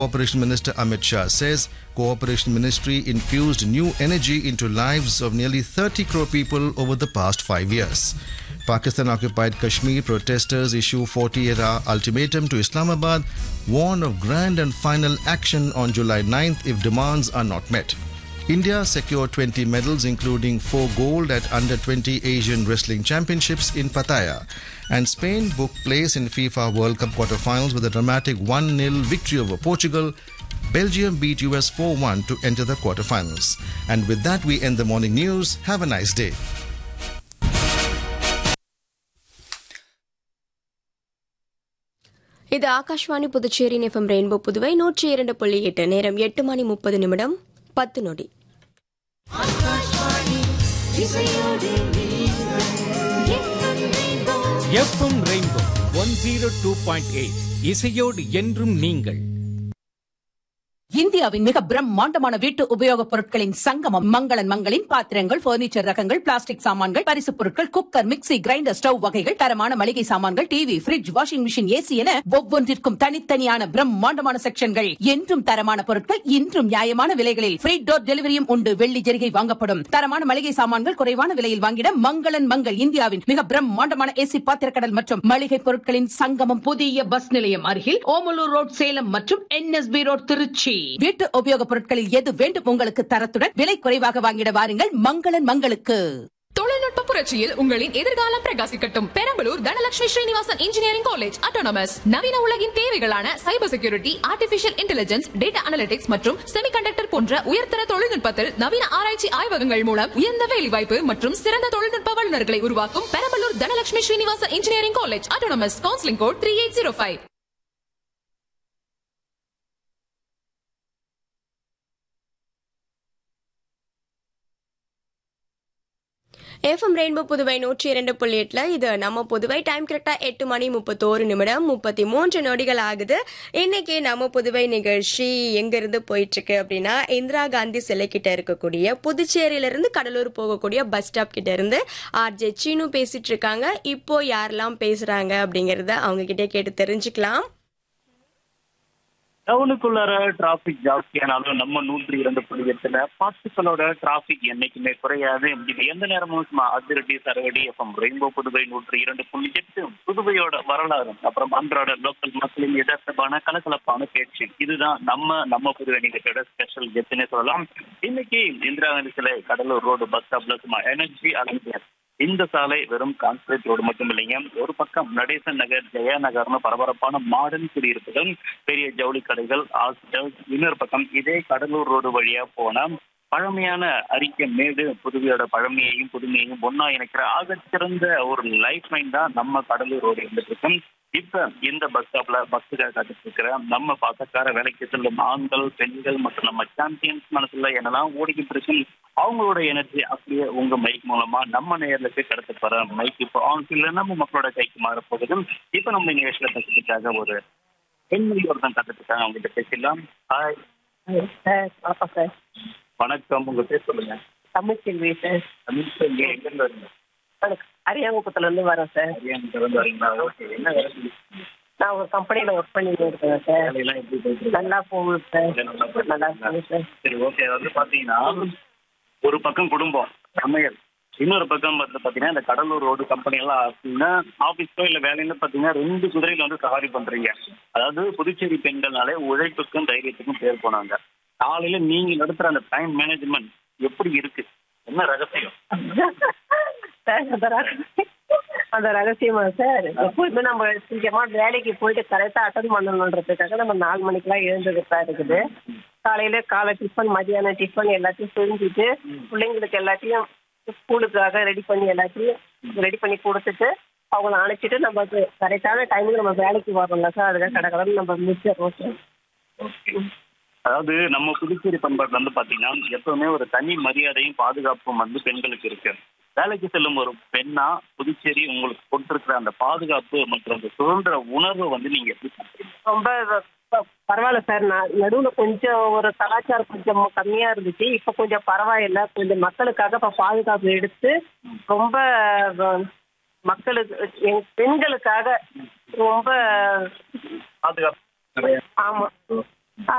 Cooperation Minister Amit Shah says Cooperation Ministry infused new energy into lives of nearly 30 crore people over the past five years. Pakistan occupied Kashmir protesters issue 48 hour ultimatum to Islamabad, warn of grand and final action on July 9th if demands are not met. India secured 20 medals, including 4 gold at Under 20 Asian Wrestling Championships in Pattaya. And Spain booked place in FIFA World Cup quarterfinals with a dramatic 1 0 victory over Portugal. Belgium beat US 4 1 to enter the quarterfinals. And with that, we end the morning news. Have a nice day. இது Akashvani Puducherry FM Rainbow Puduvai நூற்றி இரண்டு புள்ளி எட்டு நேரம் எட்டு மணி முப்பது நிமிடம் பத்து நொடி FM Rainbow one zero two point eight இசையோடு என்றும் நீங்கள் இந்தியாவின் மிக பிரம்மாண்டமான வீட்டு உபயோகப் பொருட்களின் சங்கமம் மங்களன் மங்களின் பாத்திரங்கள் பர்னிச்சர் ரகங்கள் பிளாஸ்டிக் சாமான்கள் பரிசுப் பொருட்கள் குக்கர் மிக்ஸி கிரைண்டர் ஸ்டவ் வகைகள் தரமான மளிகை சாமான்கள் TV fridge washing machine AC என ஒவ்வொன்றிற்கும் தனித்தனியான பிரம்மாண்டமான செக்ஷன்கள் என்றும் தரமான பொருட்கள் இன்றும் நியாயமான விலைகளில் ஃப்ரீ டோர் டெலிவரியும் உண்டு வெள்ளி ஜெரிகை வாங்கப்படும் தரமான மளிகை சாமான்கள் குறைவான விலையில் வாங்கிட மங்களன் மங்கள் இந்தியாவின் மிக பிரம்மாண்டமான ஏசி பாத்திரக்கடல் மற்றும் மளிகை பொருட்களின் சங்கமம் புதிய பஸ் நிலையம் அருகில் ஓமலூர் ரோட் சேலம் மற்றும் என்எஸ்பி ரோட் திருச்சி வீட்டு உபயோகப் பொருட்களில் எது வேண்டும் உங்களுக்கு தரத்துடன் விலை குறைவாக வாங்கிட வாருங்கள் மங்களன் மங்களுக்கு தொழில்நுட்ப புரட்சியில் உங்களின் எதிர்காலம் பிரகாசிக்கட்டும் Perambalur Dhanalakshmi Srinivasan engineering college autonomous நவீன உலகின் தேவைகளான cyber security artificial intelligence data analytics மற்றும் செமிகண்டக்டர் போன்ற உயர்தர தொழில்நுட்பத்தில் நவீன ஆராய்ச்சி ஆய்வகங்கள் மூலம் உயர்ந்த வேலைவாய்ப்பு மற்றும் சிறந்த தொழில்நுட்ப வல்லுநர்களை உருவாக்கும் Perambalur Dhanalakshmi Srinivasan engineering college autonomous counselling code three eight zero five FM Rainbow Puduvai நூற்றி இரண்டு புள்ளி எட்டுல இது நம்ம புதுவை டைம் கரெக்டா எட்டு மணி முப்பத்தோரு நிமிடம் முப்பத்தி மூன்று நொடிகள் ஆகுது இன்னைக்கு நம்ம புதுவை நிகழ்ச்சி எங்க இருந்து போயிட்டு இருக்கு அப்படின்னா இந்திரா காந்தி சிலை கிட்ட இருக்கக்கூடிய புதுச்சேரியில இருந்து கடலூர் போகக்கூடிய பஸ் ஸ்டாப் கிட்ட இருந்து ஆர்ஜே சீனு பேசிட்டு இருக்காங்க இப்போ யாரெல்லாம் பேசுறாங்க அப்படிங்கறத அவங்க கிட்டே கேட்டு தெரிஞ்சுக்கலாம் டவுனுக்குள்ளார டிராபிக் ஜாஸ்தியானாலும் நம்ம நூற்றி இரண்டு புள்ளி எட்டுல பாத்துக்களோட டிராபிக் என்னைக்குமே குறையாது இது எந்த நேரமும் சும்மா அதிரடி சரவடி எஃப்எம் ரெயின்போ புதுவை நூற்றி இரண்டு புள்ளி எட்டு புதுவையோட வரலாறு அப்புறம் அன்றாட லோக்கல் மக்களின் எதார்த்தமான கலகலப்பான பேச்சு இதுதான் நம்ம நம்ம புதுவை நிகழ்ச்சியோட ஸ்பெஷல் கெத்துனே சொல்லலாம் இன்னைக்கு இந்திரா காந்தி சிலை கடலூர் ரோடு பஸ் ஸ்டாப்ல சும்மா எனர்ஜி அலைஞ்சியர் இந்த சாலை வெறும் கான்கிரீட் ரோடு மட்டும் இல்லைங்க ஒரு பக்கம் நடேசன் நகர் ஜெயா நகர்னு பரபரப்பான மாடர்ன் குடியிருப்புகள் பெரிய ஜவுளி கடைகள் ஹாஸ்பிட்டல் இன்னொரு பக்கம் இதே கடலூர் ரோடு வழியா போனா பழமையான அறிக்கை மேடு புதுவையோட பழமையையும் புதுமையையும் ஒன்னா இணைக்கிற ஆகச்சிறந்த ஒரு லைஃப் லைன் தான் நம்ம கடலூர் ரோடு இருந்துட்டு இருக்கும் இப்ப இந்த பஸ் ஸ்டாப்ல பஸ்ஸுக்காக காத்துட்டு இருக்கிற நம்ம பாசக்கார வேலைக்கு செல்லும் ஆண்கள் பெண்கள் மற்றும் நம்ம சாம்பியன்ஸ் மனசுல என்னெல்லாம் ஓடிக்கிட்டு இருக்கு அவங்களோட எனர்ஜி அப்படியே உங்க மைக் மூலமா நம்ம நேர்களுக்கு கடத்த போற மைக் இப்போ ஆன் இல்ல நம்ம மக்களோட கைக்கு மாறப்போகுது இப்ப நம்ம நிகழ்ச்சியில பேசுறதுக்காக ஒரு பெண்மணி ஒருத்தன் கத்துட்டு இருக்காங்க அவங்க கிட்ட பேசிடலாம் ஹாய் சார் வணக்கம் சார் வணக்கம் உங்க பேர் சொல்லுங்க தமிழ் செல்வி சார் தமிழ் செல்வி எங்க இருந்து வரீங்க அரியாங்குப்பத்துல இருந்து வரோம் சார் ஹரியானால இருந்து வரீங்களா ஓகே என்ன வேலை செய்றீங்க? நான் ஒரு கம்பெனில ஒர்க் பண்ணிட்டு இருக்கேன் சார் வேலையெல்லாம் எப்படி போயிட்டு இருக்கு? நல்லா போகுது சார் நல்லா போயிட்டு நல்லா இருக்குங்களா? போகுது சார் சரி ஓகே வந்து பாத்தீங்கன்னா ஒரு பக்கம் குடும்பம் சமையல் இன்னொரு பக்கம் வந்து பாத்தீங்கன்னா இந்த கடலூர் ரோடு கம்பெனி எல்லாம் அப்படின்னா ஆபீஸ்க்கோ இல்ல வேலையில பாத்தீங்கன்னா ரெண்டு குதிரையில வந்து சவாரி பண்றீங்க அதாவது புதுச்சேரி பெண்கள்னாலே உழைப்புக்கும் தைரியத்துக்கும் பேர் போனாங்க காலையில நீங்க நடத்துற அந்த டைம் மேனேஜ்மெண்ட் எப்படி இருக்கு என்ன ரகசியம் சார் அந்த ரகசியம் அந்த ரகசியமா சார் எப்போதுமே நம்ம சீக்கிரமா வேலைக்கு போயிட்டு கரெக்டா அட்டன் பண்ணணுன்றதுக்காக நம்ம நாலு மணிக்கெல்லாம் எழுந்துக்கிட்டா இருக்குது காலையில காலை டிஃபன் மதியானம் டிஃபன் எல்லாத்தையும் செஞ்சுட்டு பிள்ளைங்களுக்கு எல்லாத்தையும் ஸ்கூலுக்காக ரெடி பண்ணி எல்லாத்தையும் ரெடி பண்ணி கொடுத்துட்டு அவங்கள அனுப்பிச்சிட்டு நம்ம கரெக்டான டைமுக்கு நம்ம வேலைக்கு வரோம்ல சார் அதுக்காக கடை கடன் நம்ம முடிச்சிடறோம் சார் அதாவது நம்ம புதுச்சேரி பண்பாட்டுல வந்து பாத்தீங்கன்னா எப்பவுமே ஒரு தனி மரியாதையும் பாதுகாப்பும் வந்து பெண்களுக்கு இருக்கு வேலைக்கு செல்லும் ஒரு பெண்ணா புதுச்சேரி உங்களுக்கு கொடுத்திருக்கிற அந்த பாதுகாப்பு மற்றும் அந்த சுதந்திர உணர்வை வந்து நீங்க எப்படி பண்றீங்க ரொம்ப ப- பரவாயில்ல சார் நான் நடுவில் கொஞ்சம் ஒரு கலாச்சாரம் கொஞ்சம் கம்மியா இருந்துச்சு இப்போ கொஞ்சம் பரவாயில்ல கொஞ்சம் மக்களுக்காக இப்போ பாதுகாப்பு எடுத்து ரொம்ப வ- மக்களுக்கு என் பெண்களுக்காக ரொம்ப பாதுகாப்பு நிறைய ஆமா